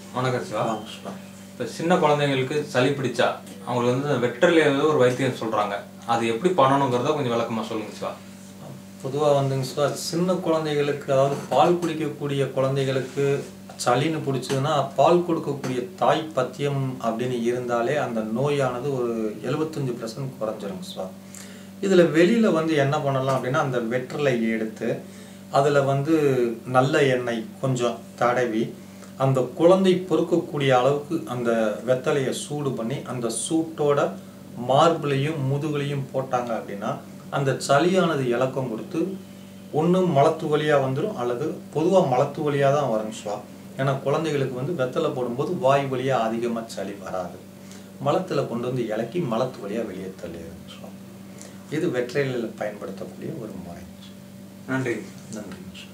வணக்கம் சிவா வாங்க சிவா. இப்போ சின்ன குழந்தைங்களுக்கு சளி பிடிச்சா அவங்களுக்கு வந்து வெட்டரில் ஒரு வைத்தியம் சொல்றாங்க அது எப்படி பண்ணணுங்கிறத கொஞ்சம் விளக்கமா சொல்லுங்க சிவா பொதுவாக வந்துங்க சார் சின்ன குழந்தைகளுக்கு அதாவது பால் குடிக்கக்கூடிய குழந்தைகளுக்கு சளின்னு பிடிச்சதுன்னா பால் கொடுக்கக்கூடிய தாய் பத்தியம் அப்படின்னு இருந்தாலே அந்த நோயானது ஒரு எழுபத்தஞ்சு பர்சன்ட் குறைஞ்சிரும் சார் இதில் வெளியில் வந்து என்ன பண்ணலாம் அப்படின்னா அந்த வெற்றலை எடுத்து அதில் வந்து நல்ல எண்ணெய் கொஞ்சம் தடவி அந்த குழந்தை பொறுக்கக்கூடிய அளவுக்கு அந்த வெத்தலையை சூடு பண்ணி அந்த சூட்டோட மார்பிளையும் முதுகுலையும் போட்டாங்க அப்படின்னா அந்த சளியானது இலக்கம் கொடுத்து ஒன்று மலத்து வழியாக வந்துடும் அல்லது பொதுவாக மலத்து வழியாக தான் வரும் ஷா ஏன்னா குழந்தைகளுக்கு வந்து வெத்தலை போடும்போது வாய் வழியாக அதிகமாக சளி வராது மலத்தில் கொண்டு வந்து இலக்கி மலத்து வழியாக வெளியே தள்ளிடும் ஷா இது வெற்றிலையில் பயன்படுத்தக்கூடிய ஒரு முறை நன்றி நன்றி ஷா